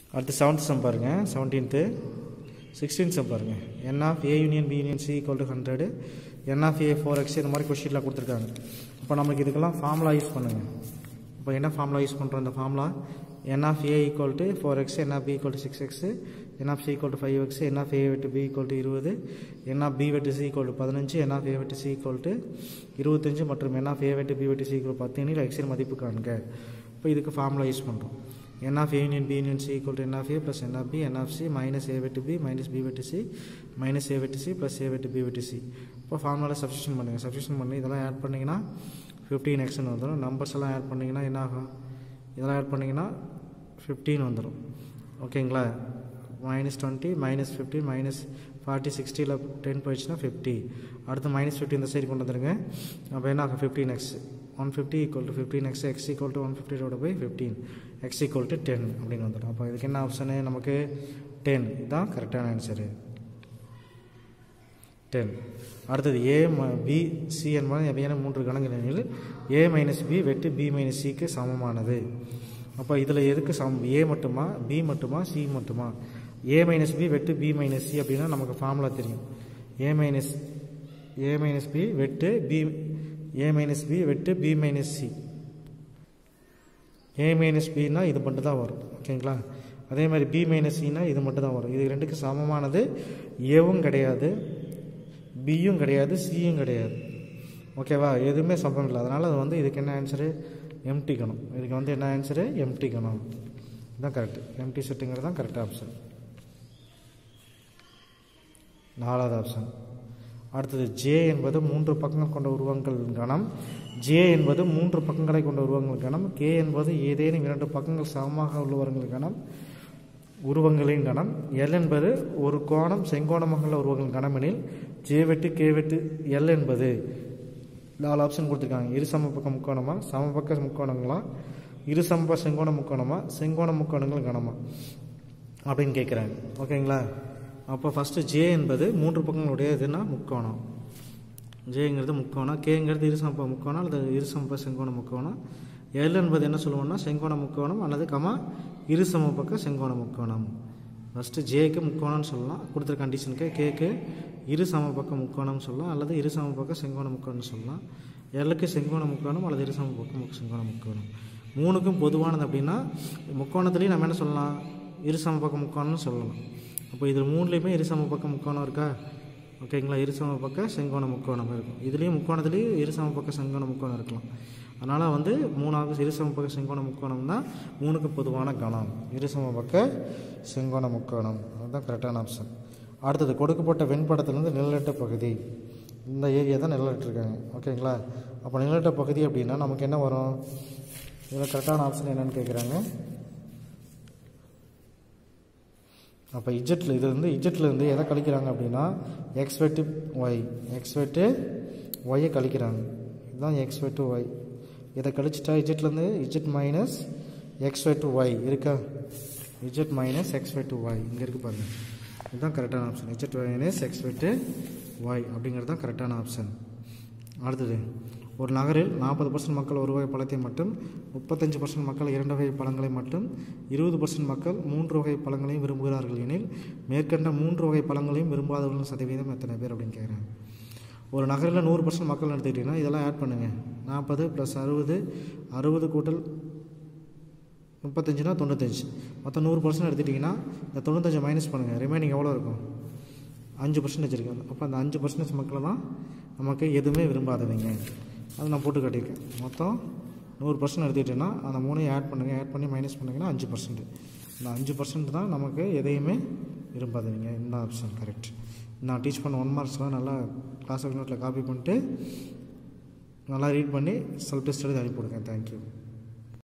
அடுத்து seventh sum பாருங்கள் seventeenth sixteen sum பாருங்கள் n of A union B union C equal to hundred n of A four X இந்த மாதிரி கொஷினில் கொடுத்துருக்காங்க இப்போ நமக்கு இதுக்கெல்லாம் ஃபார்முலா யூஸ் பண்ணுங்கள் இப்போ என்ன ஃபார்முலா யூஸ் பண்ணுறோம் இந்த formula n of A equal to four X n of B equal to six X n of C equal to five X n of A வெட்டு பி ஈக்குவல் டு இருபது n of B வெட்டு C equal to பதினஞ்சு n of A வெட்டு C equal to இருபத்தஞ்சு மற்றும் என் of A வெட்டு B வெட்டு C equal பத்து எண்ணில் எக்ஸின் மதிப்பு காண்க இப்போ இதுக்கு ஃபார்முலா யூஸ் பண்ணுறோம் n of a union b union c equal to n of a plus n of b n of c minus a வெட்டு b minus b வெட்டு c minus a வெட்டு c plus a வெட்டு b வெட்டு c இப்போ formula substitution பண்ணுங்கள் substitution பண்ணி இதெல்லாம் add பண்ணிங்கன்னா ஃபிஃப்டீன் எக்ஸ்னு வந்துடும் நம்பர்ஸ் எல்லாம் ஆட் பண்ணிங்கன்னா என்ன ஆகும் இதெல்லாம் ஆட் பண்ணிங்கன்னா ஃபிஃப்டீன் வந்துடும் ஓகேங்களா minus twenty minus fifteen minus forty சிக்ஸ்டியில் டென் போயிடுச்சுன்னா ஃபிஃப்டி அடுத்து மைனஸ் ஃபிஃப்டி இந்த சைடு கொண்டு வந்துருங்க அப்போ என்ன ஆகும் fifteen X one fifty equal to fifteen X X equal to one ஃபிஃப்டியோட போய் fifteen X equal to ten அப்படின்னு வந்துடும் அப்போ இதுக்கு என்ன ஆப்ஷனு நமக்கு டென் இதுதான் கரெக்டான ஆன்சரு டென் அடுத்தது ஏ ம பி சி என்பது எவையான மூன்று கணங்களில் ஏ மைனஸ் பி வெட்டு பி மைனஸ் சிக்கு சமமானது அப்போ இதில் எதுக்கு சமம் ஏ மட்டுமா பி மட்டுமா சி மட்டுமா ஏ மைனஸ் பி வெட்டு பி மைனஸ் சி அப்படின்னா நமக்கு ஃபார்முலா தெரியும் A minus A minus B வெட்டு பி ஏ மைனஸ் பி வெட்டு B minus C A minus பின்னா இது மட்டும் தான் வரும் ஓகேங்களா அதே மாதிரி பி மைனஸ் சின்னா இது மட்டும் தான் வரும் இது ரெண்டுக்கு சமமானது ஏவும் கிடையாது பியும் கிடையாது சியும் கிடையாது ஓகேவா எதுவுமே சமம் இல்லை அதனால் அது வந்து இதுக்கு என்ன ஆன்சரு எம்டிக்கணும் இதுக்கு வந்து என்ன ஆன்சரு எம்டிக்கணும் இதுதான் கரெக்டு எம்டி செட்டுங்கிறது தான் கரெக்ட் ஆப்ஷன் நாலாவது ஆப்ஷன் அடுத்தது ஜே என்பது மூன்று பக்கங்கள் கொண்ட உருவங்களின் கணம் ஜே என்பது மூன்று பக்கங்களை கொண்ட உருவங்கள் கணம் கே என்பது ஏதேனும் இரண்டு பக்கங்கள் சமமாக உள்ளவர்கள் கணம் உருவங்களின் கணம் எல் என்பது ஒரு கோணம் செங்கோணமாக உள்ள உருவங்களின் கணம் எனில் ஜே வெட்டு கே வெட்டு எல் என்பது நாலு ஆப்ஷன் கொடுத்துருக்காங்க இரு சமபக்க முக்கோணமா சமபக்க முக்கோணங்களா இரு சமப செங்கோண முக்கோணமா செங்கோண முக்கோணங்கள் கணமா அப்படின்னு கேட்குறாங்க ஓகேங்களா அப்போ ஃபஸ்ட்டு ஜே என்பது மூன்று பக்கங்களுடைய இதுனா முக்கோணம் ஜேங்கிறது முக்கோணம் கேங்கிறது இருசமப்ப முக்கோணம் அல்லது இருசமப்ப செங்கோண முக்கோணம் எல் என்பது என்ன சொல்லுவோம்னா செங்கோண முக்கோணம் அல்லது கமா இருசமப்பக்க செங்கோண முக்கோணம் ஃபஸ்ட்டு ஜேக்கு முக்கோணம்னு சொல்லலாம் கொடுத்துரு கண்டிஷனுக்கு கேக்கு இரு சமபக்க முக்கோணம்னு சொல்லலாம் அல்லது இரு சமபக்க செங்கோண முக்கோணம்னு சொல்லலாம் எல்லுக்கு செங்கோண முக்கோணம் அல்லது இரு சமபக்க செங்கோண முக்கோணம் மூணுக்கும் பொதுவானது அப்படின்னா முக்கோணத்துலேயும் நம்ம என்ன சொல்லலாம் இரு சமபக்க முக்கோணம்னு சொல்லலாம் அப்போ இதில் மூணுலேயுமே இரு சமபக்க முக்கோணம் இருக்கா ஓகேங்களா இரு சமபக்க செங்கோண முக்கோணம் இருக்கும் இதுலேயும் முக்கோணத்துலேயும் இரு சமபக்க செங்கோண முக்கோணம் இருக்கலாம் அதனால் வந்து மூணாவது இரு சமபக்க செங்கோண முக்கோணம் தான் மூணுக்கு பொதுவான கணம் இரு சமபக்க செங்கோண முக்கோணம் அதுதான் கரெக்டான ஆப்ஷன் அடுத்தது கொடுக்கப்பட்ட வெண்படத்துலேருந்து நிழலிட்ட பகுதி இந்த ஏரியா தான் நிழலிட்டிருக்காங்க ஓகேங்களா அப்போ நிழலிட்ட பகுதி அப்படின்னா நமக்கு என்ன வரும் இதில் கரெக்டான ஆப்ஷன் என்னென்னு கேட்குறாங்க அப்போ இஜெட்டில் இது வந்து இஜெட்லேருந்து எதை கழிக்கிறாங்க அப்படின்னா எக்ஸ் வெட்டு ஒய் எக்ஸ் வெட்டு ஒய்யை கழிக்கிறாங்க இதுதான் எக்ஸ் வெட்டு ஒய் இதை கழிச்சிட்டா இஜெட்லேருந்து இஜெட் மைனஸ் எக்ஸ் வெட்டு ஒய் இருக்கா இஜெட் மைனஸ் எக்ஸ் வெட்டு ஒய் இங்கே இருக்குது பாருங்கள் இதுதான் கரெக்டான ஆப்ஷன் இஜெட் மைனஸ் எக்ஸ் வெட்டு ஒய் அப்படிங்கிறது தான் கரெக்டான ஆப்ஷன் அடுத்தது ஒரு நகரில் நாற்பது பர்சன்ட் மக்கள் ஒரு வகை பழத்தை மட்டும் முப்பத்தஞ்சு பர்சன்ட் மக்கள் இரண்டு வகை பழங்களை மட்டும் இருபது பர்சன்ட் மக்கள் மூன்று வகை பழங்களையும் விரும்புகிறார்கள் எனில் மேற்கண்ட மூன்று வகை பழங்களையும் விரும்பாதவர்கள் சதவீதம் எத்தனை பேர் அப்படின்னு கேட்குறாங்க ஒரு நகரில் நூறு பர்சன்ட் மக்கள் எடுத்துக்கிட்டிங்கன்னா இதெல்லாம் ஆட் பண்ணுங்கள் நாற்பது ப்ளஸ் அறுபது அறுபது கூட்டல் முப்பத்தஞ்சுனா தொண்ணூத்தஞ்சு மொத்தம் நூறு பர்சன்ட் எடுத்துட்டிங்கன்னா இந்த தொண்ணூத்தஞ்சு மைனஸ் பண்ணுங்கள் ரிமைனிங் எவ்வளோ இருக்கும் அஞ்சு பர்சன்டேஜ் இருக்குது அப்போ அந்த அஞ்சு பர்சன்டேஜ் மக்களை தான் நமக்கு எதுவுமே விரும்பாதவங்க அது நான் போட்டு காட்டியிருக்கேன் மொத்தம் நூறு பர்சன்ட் எடுத்துக்கிட்டேன்னா அந்த மூணையும் ஆட் பண்ணுங்கள் ஆட் பண்ணி மைனஸ் பண்ணிங்கன்னா அஞ்சு பர்சன்ட் இந்த அஞ்சு பர்சன்ட் தான் நமக்கு எதையுமே விரும்பாதவங்க இந்த ஆப்ஷன் கரெக்ட் நான் டீச் பண்ண ஒன் மார்க்ஸ்லாம் நல்லா கிளாஸ் நோட்டில் காப்பி பண்ணிட்டு நல்லா ரீட் பண்ணி செல்ஃப் டெஸ்ட் எழுதி அனுப்பிவிடுங்க தேங்க்யூ